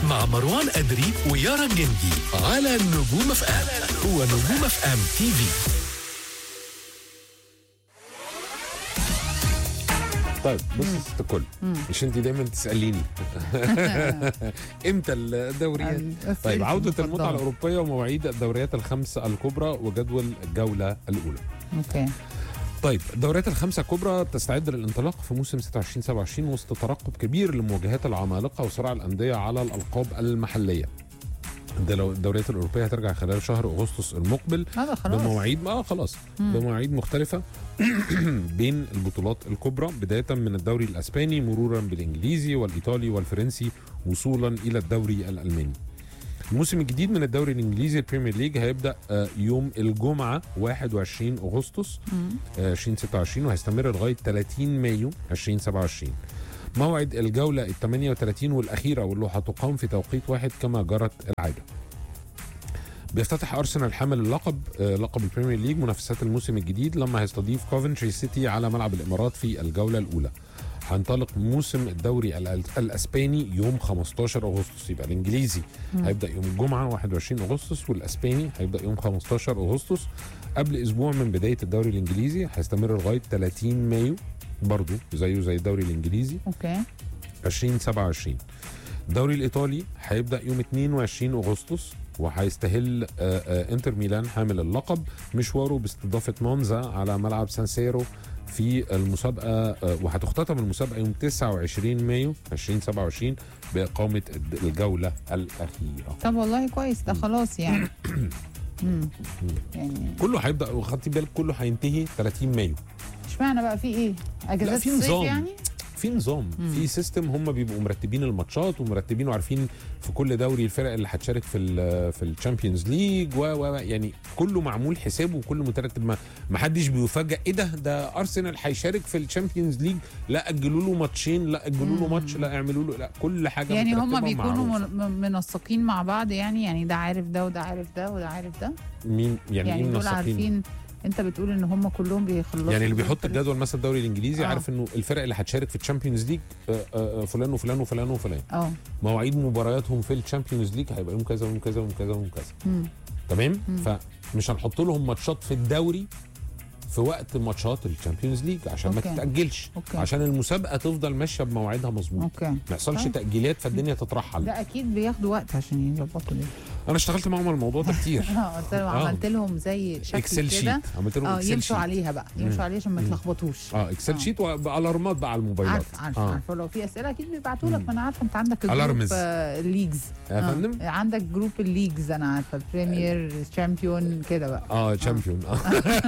مع مروان أدري ويارا جندي على نجوم اف ام هو نجوم اف ام تي في طيب بص يا ست الكل مش انت دايما تساليني امتى الدوريات الأسئلة طيب عوده المفضلة. المتعه الاوروبيه ومواعيد الدوريات الخمسه الكبرى وجدول الجوله الاولى اوكي طيب الدوريات الخمسة الكبرى تستعد للانطلاق في موسم 26 27 وسط ترقب كبير لمواجهات العمالقة وصراع الأندية على الألقاب المحلية. الدلو- الدوريات الأوروبية هترجع خلال شهر أغسطس المقبل هذا خلاص بمواعيد اه خلاص بمواعيد مختلفة بين البطولات الكبرى بداية من الدوري الأسباني مرورا بالإنجليزي والإيطالي والفرنسي وصولا إلى الدوري الألماني. الموسم الجديد من الدوري الانجليزي البريمير ليج هيبدا آه، يوم الجمعه 21 اغسطس آه، 2026 وهيستمر لغايه 30 مايو 2027 موعد الجوله ال 38 والاخيره واللي هتقام في توقيت واحد كما جرت العاده بيفتتح ارسنال حامل اللقب آه، لقب البريمير ليج منافسات الموسم الجديد لما هيستضيف كوفنتري سيتي على ملعب الامارات في الجوله الاولى هينطلق موسم الدوري الأل- الاسباني يوم 15 اغسطس يبقى الانجليزي هيبدا يوم الجمعه 21 اغسطس والاسباني هيبدا يوم 15 اغسطس قبل اسبوع من بدايه الدوري الانجليزي هيستمر لغايه 30 مايو برضو زيه زي الدوري الانجليزي اوكي 2027 الدوري الايطالي هيبدا يوم 22 اغسطس وهيستهل آه، آه، انتر ميلان حامل اللقب مشواره باستضافه مونزا على ملعب سانسيرو في المسابقه آه، وهتختتم المسابقه يوم 29 مايو 2027 باقامه الد- الجوله الاخيره طب والله كويس ده خلاص يعني مم. يعني كله هيبدا وخدتي بالك كله هينتهي 30 مايو اشمعنى بقى في ايه؟ اجازات في الصيف نظام. يعني؟ في نظام في سيستم هم بيبقوا مرتبين الماتشات ومرتبين وعارفين في كل دوري الفرق اللي هتشارك في ال في الشامبيونز ليج و و يعني كله معمول حسابه وكله مترتب ما ما حدش بيفاجئ ايه ده ده ارسنال هيشارك في الشامبيونز ليج لا اجلوا له ماتشين لا اجلوا له ماتش لا اعملوا له لا كل حاجه يعني هم مترتبة بيكونوا ومعروفة. من- من- منسقين مع بعض يعني يعني ده عارف ده وده عارف ده وده عارف ده مين يعني, يعني ايه دول منسقين عارفين انت بتقول ان هم كلهم بيخلصوا يعني اللي دول بيحط في- الجدول مثلا الدوري الانجليزي آه. عارف انه الفرق اللي هتشارك في الشامبيونز ليج آه، آه، آه، فلان وفلان وفلان وفلان اه مواعيد مبارياتهم في الشامبيونز ليج هيبقى يوم كذا ويوم كذا ويوم كذا ويوم كذا مم. تمام فمش هنحط لهم ماتشات في الدوري في وقت ماتشات الشامبيونز ليج عشان ما أوكي. تتاجلش أوكي. عشان المسابقه تفضل ماشيه بمواعيدها مظبوط اوكي ما يحصلش طيب. تاجيلات فالدنيا تترحل ده اكيد بياخدوا وقت عشان يظبطوا ده انا اشتغلت معاهم على الموضوع ده كتير اه قلت لهم آه. عملت لهم زي شكل اكسل شيت كده عملت لهم اه اكسل يمشوا شيت عليها بقى يمشوا عليها عشان ما يتلخبطوش اه اكسل آه. شيت والارمات بقى على الموبايلات عارفه عارفه آه. عارفه لو في اسئله اكيد بيبعتوا لك ما انا عارفه انت عندك Alarms. جروب آه، الليجز يا فندم؟ عندك جروب الليجز انا عارفه البريمير تشامبيون كده بقى اه تشامبيون اه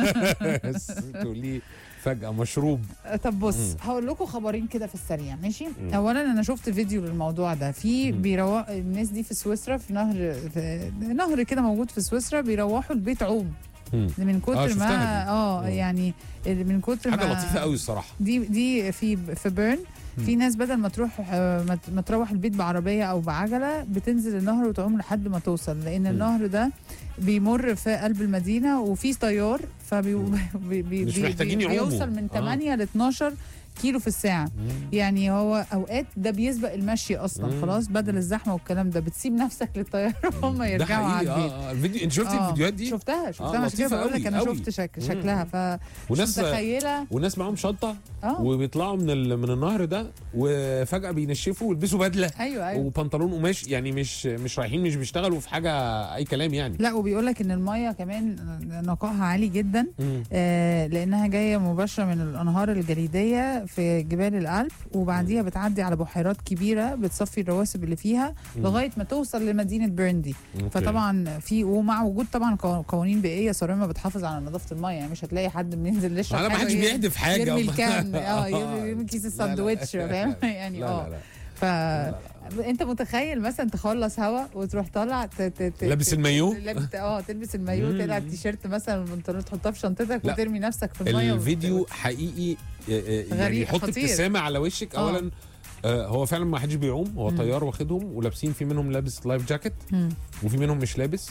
بس تقولي فجاه مشروب طب بص هقول لكم خبرين كده في السريع ماشي اولا انا شفت فيديو للموضوع ده في بيروح الناس دي في سويسرا في نهر في نهر كده موجود في سويسرا بيروحوا البيت عوم مم. من آه، كتر شفتها ما دي. اه مم. يعني من كتر حاجه ما لطيفه قوي الصراحه دي دي في في بيرن في ناس بدل ما تروح آه، ما ت- ما تروح البيت بعربيه او بعجله بتنزل النهر وتعوم لحد ما توصل لان النهر ده بيمر في قلب المدينه وفي طيار فبي بي بي مش بي محتاجين بي يعوموا. بيوصل من آه. 8 ل 12 كيلو في الساعه يعني هو اوقات ده بيسبق المشي اصلا مم. خلاص بدل الزحمه والكلام ده بتسيب نفسك للطياره وهم ده يرجعوا على حقيقي البيت اه آه، الفيديو انت شفتي آه، الفيديوهات دي شفتها شفتها آه، عشان كده لطيفة بقول لك قوي، انا قوي. شفت شك مم. شكلها ف وناس متخيله وناس معاهم شنطه اه وبيطلعوا من ال... من النهر ده وفجاه بينشفوا ويلبسوا بدله ايوه ايوه وبنطلون قماش يعني مش مش رايحين مش بيشتغلوا في حاجه اي كلام يعني لا وبيقول لك ان الميه كمان نقائها عالي جدا مم. آه لانها جايه مباشره من الانهار الجليديه في جبال الألب وبعديها بتعدي على بحيرات كبيره بتصفي الرواسب اللي فيها لغايه ما توصل لمدينه بيرندي أوكي. فطبعا في ومع وجود طبعا قو- قوانين بيئيه صارمه بتحافظ على نظافه الميه يعني مش هتلاقي حد بينزل يشرب على ما حاجة حدش وي- بيحدف حاجه يرمي الكان اه يرمي يرمي كيس لا، لا. الساندوتش فاهم يعني لا اه لا لا ف انت متخيل مثلا تخلص هوا وتروح طالع ت... ت... ت... لابس ت- المايو؟ لابس اه تلبس المايو مم. تقلع التيشيرت مثلا والبنطلون تحطها في شنطتك لا. وترمي نفسك في الميه الفيديو وت- حقيقي آه، آه، يعني غريب، يحط خطير. ابتسامه على وشك آه. اولا آه، هو فعلا ما حدش بيعوم هو طيار واخدهم ولابسين في منهم لابس لايف جاكيت مم. وفي منهم مش لابس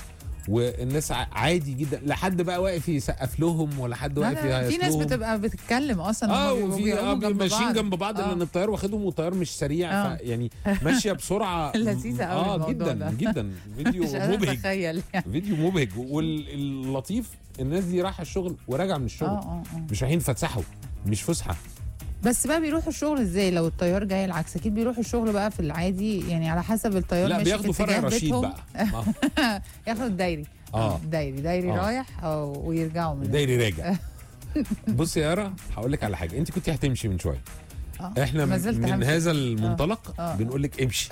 والناس ع- عادي جدا لا حد بقى واقف يسقف لهم ولا حد لا، واقف لا، في يهيص ناس لهم. بتبقى بتتكلم اصلا اه هما وفي بيقوموا آه جنب ماشيين بعض. جنب بعض آه. لان الطيار واخدهم والطيار مش سريع آه. يعني ماشيه بسرعه لذيذة أوي اه الموضوع جدا ده. جدا فيديو مش قادره مبهج اتخيل يعني فيديو مبهج واللطيف الناس دي رايحه الشغل وراجعه من اه الشغل اه اه مش رايحين يتفسحوا مش فسحه بس بقى بيروحوا الشغل ازاي لو الطيار جاي العكس اكيد بيروحوا الشغل بقى في العادي يعني على حسب الطيار لا ماشي بياخدوا في فرع اتجاه رشيد بيتهم بقى آه. ياخدوا الدايري آه. دايري دايري آه. رايح أو ويرجعوا من دايري راجع بص يا يارا هقول لك على حاجه انت كنت هتمشي من شويه آه. احنا ما من, زلت من همشي. هذا المنطلق آه. بنقول لك امشي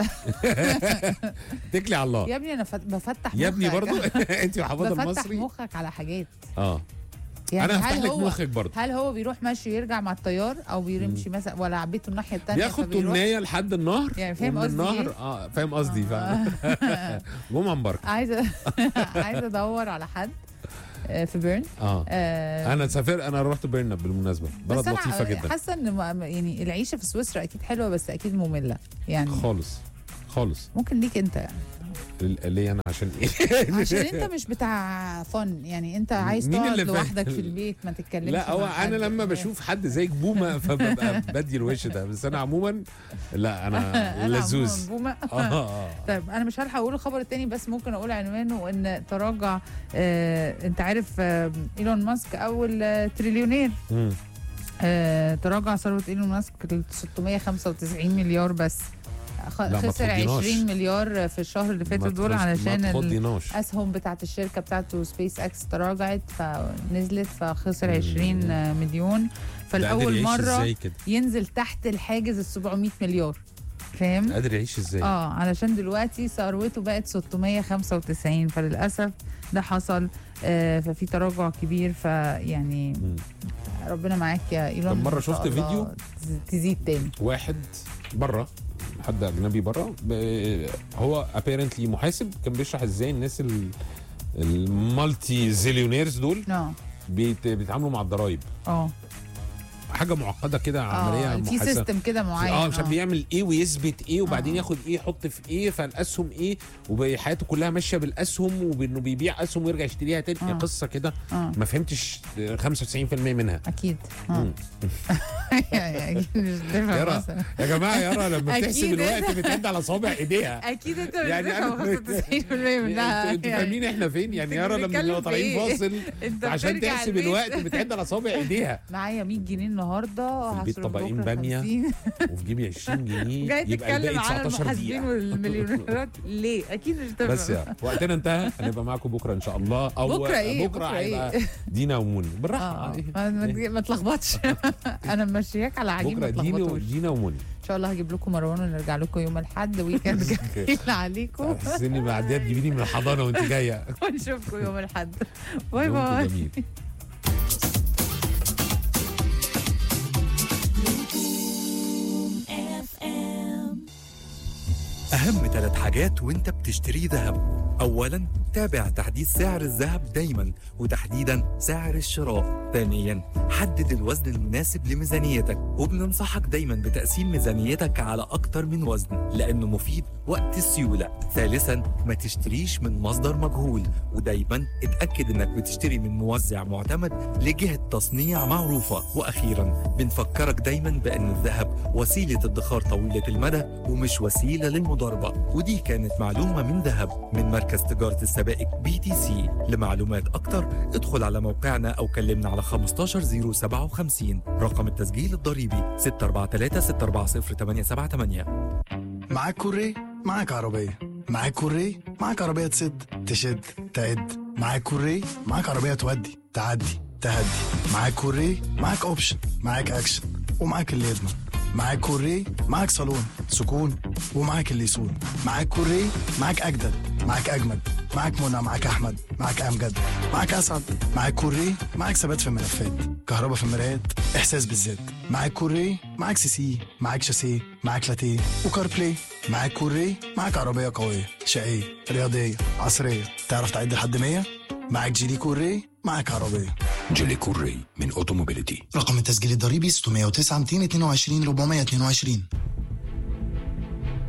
اتكلي على الله يا ابني انا فت- بفتح يا ابني مخك. برضو انت وحفاظ بفتح المصري مخك على حاجات اه يعني انا هفتح هل لك هو مخك برضو هل هو بيروح ماشي ويرجع مع الطيار او بيمشي مثلا ولا عبيته الناحيه الثانيه بياخد تمنيه لحد النهر يعني فاهم ومن قصدي النهر إيه؟ اه فاهم قصدي فاهم جمعه مباركه عايزه عايزه ادور على حد آه، في بيرن اه آه، انا سافر انا رحت بيرنا بالمناسبه بس بلد أنا لطيفه جدا حاسه ان م- يعني العيشه في سويسرا اكيد حلوه بس اكيد ممله يعني خالص خالص ممكن ليك انت يعني ال- ليه انا عشان ايه عشان انت مش بتاع فن يعني انت عايز مين تقعد اللي فاهم؟ لوحدك في البيت ما تتكلمش لا هو مع حد. انا لما بشوف حد زيك بومه فببقى بدي الوش ده بس انا عموما لا انا أنا لزوز عموماً بومة. اه اه طيب انا مش هلحق اقول الخبر التاني بس ممكن اقول عنوانه ان تراجع آه انت عارف آه ايلون ماسك اول آه تريليونير مم. آه تراجع ثروه ايلون ماسك ل 695 مليار بس خ- لا، ما خسر تخضيناش. 20 مليار في الشهر اللي فاتوا ما دول تخش- علشان ما ال- تخضيناش الاسهم بتاعت الشركه بتاعته سبيس اكس تراجعت فنزلت فخسر 20 مليون ده قادر فالاول يعيش مره ازاي كده ينزل تحت الحاجز ال 700 مليار فاهم قادر يعيش ازاي اه علشان دلوقتي ثروته بقت 695 فللاسف ده حصل آه ففي تراجع كبير فيعني مم. ربنا معاك يا ايلون طب مرة إن شاء شفت الله فيديو؟ تز- تزيد تاني واحد بره حد اجنبي بره ب- هو ابيرنتلي محاسب كان بيشرح ازاي الناس ال- المالتي زيليونيرز دول اه بيت- بيتعاملوا مع الضرايب اه حاجه معقده كده عمليه اه في محاسبه سيستم كده معين اه مش عارف بيعمل ايه ويثبت ايه وبعدين آه. ياخد ايه يحط في ايه فالاسهم ايه وحياته كلها ماشيه بالاسهم وبانه بيبيع اسهم ويرجع يشتريها تاني آه. قصه كده اه ما فهمتش 95% منها اكيد اه مم. يعني أكيد مش تفهم يارا مثلا. يا جماعه يارا لما أكيد بتحسب الوقت بتعد على صابع ايديها اكيد انت مش يعني تفهم أنا- 95% منها انتوا يعني فاهمين احنا فين يعني أنت يارا لما بتتكلم بنبقى في طالعين إيه؟ فاصل انت عشان بترجع تحسب البيت. الوقت بتعد على صابع ايديها معايا 100 جنيه النهارده في البيت هصرف طبقين بكرة بامية. 50. وفي جيبي 20 جنيه جاي يبقى تتكلم الباقي على 19 المحاسبين دقيقه والمليونيرات ليه؟ اكيد مش تفهم بس يا وقتنا انتهى هنبقى معاكم بكره ان شاء الله او بكرة إيه؟ بكره بكرة إيه؟ هيبقى دينا وموني بالراحه اه إيه؟ ما, ما, إيه؟ ما تلخبطش انا ممشياك على عجين ما بكره دينا تلخبطوش دينا وموني ان شاء الله هجيب لكم مروان ونرجع لكم يوم الاحد ويكند جميل عليكم تحس اني معديه تجيبيني من الحضانه وانت جايه ونشوفكم يوم الاحد باي يومكم باي جميل أهم ثلاث حاجات وأنت بتشتري ذهب أولا تابع تحديث سعر الذهب دايما وتحديدا سعر الشراء ثانيا حدد الوزن المناسب لميزانيتك وبننصحك دايما بتقسيم ميزانيتك على أكتر من وزن لأنه مفيد وقت السيولة ثالثا ما تشتريش من مصدر مجهول ودايما اتأكد انك بتشتري من موزع معتمد لجهة تصنيع معروفة وأخيرا بنفكرك دايما بأن الذهب وسيلة ادخار طويلة المدى ومش وسيلة للمضاربة ودي كانت معلومة من ذهب من مركز تجارة السبائك بي تي سي لمعلومات أكتر ادخل على موقعنا أو كلمنا على 15057 رقم التسجيل الضريبي 643 640 878 معاك كوري معاك عربية معاك كوري معاك عربية تسد تشد تعد معاك كوري معاك عربية تودي تعدي تهدي معاك كوري معاك اوبشن معاك اكشن ومعاك اللي يضمن معاك كوري معاك صالون سكون ومعاك اللي يسون معاك كوري معاك اجدد معاك اجمد معاك منى معاك احمد معاك امجد معاك اسعد معاك كوري معاك ثبات في الملفات كهرباء في المرايات احساس بالذات معاك كوري معاك سي سي معاك شاسيه معاك لاتيه وكار بلاي معاك كوري معاك عربيه قويه شقيه رياضيه عصريه تعرف تعد لحد 100 معاك جيلي كوري معاك عربيه جيلي كوري من اوتوموبيليتي رقم التسجيل الضريبي 609 222 422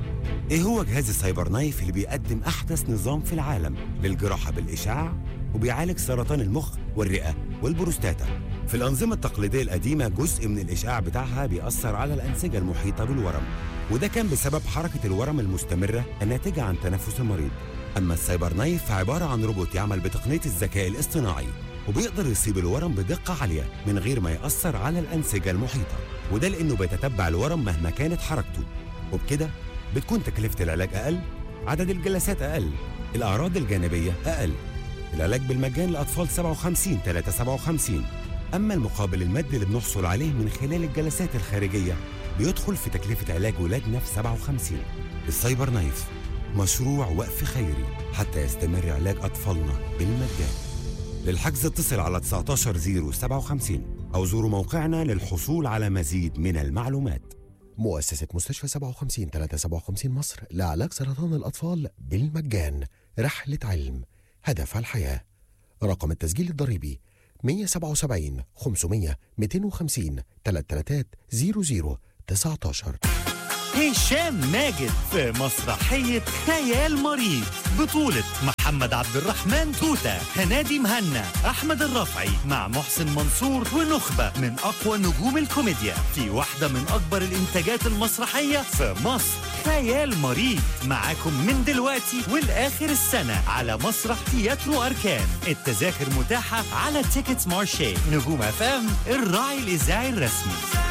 ايه هو جهاز السايبر نايف اللي بيقدم احدث نظام في العالم للجراحه بالاشعاع وبيعالج سرطان المخ والرئه والبروستاتا في الانظمه التقليديه القديمه جزء من الاشعاع بتاعها بيأثر على الانسجه المحيطه بالورم وده كان بسبب حركه الورم المستمره الناتجه عن تنفس المريض اما السايبر نايف فعباره عن روبوت يعمل بتقنيه الذكاء الاصطناعي وبيقدر يصيب الورم بدقه عاليه من غير ما يأثر على الانسجه المحيطه وده لانه بيتتبع الورم مهما كانت حركته وبكده بتكون تكلفة العلاج أقل عدد الجلسات أقل الأعراض الجانبية أقل العلاج بالمجان لأطفال 57 3 57 أما المقابل المادي اللي بنحصل عليه من خلال الجلسات الخارجية بيدخل في تكلفة علاج ولادنا في 57 السايبر نايف مشروع وقف خيري حتى يستمر علاج أطفالنا بالمجان للحجز اتصل على 19057 أو زوروا موقعنا للحصول على مزيد من المعلومات مؤسسة مستشفى 57 357 مصر لعلاج سرطان الأطفال بالمجان رحلة علم هدف الحياة رقم التسجيل الضريبي 177 500 250 3300 19 هشام ماجد في مسرحية خيال مريض بطولة محمد عبد الرحمن توتة هنادي مهنا أحمد الرفعي مع محسن منصور ونخبة من أقوى نجوم الكوميديا في واحدة من أكبر الإنتاجات المسرحية في مصر خيال مريض معاكم من دلوقتي والآخر السنة على مسرح تياترو أركان التذاكر متاحة على تيكتس مارشي نجوم أفام الراعي الإذاعي الرسمي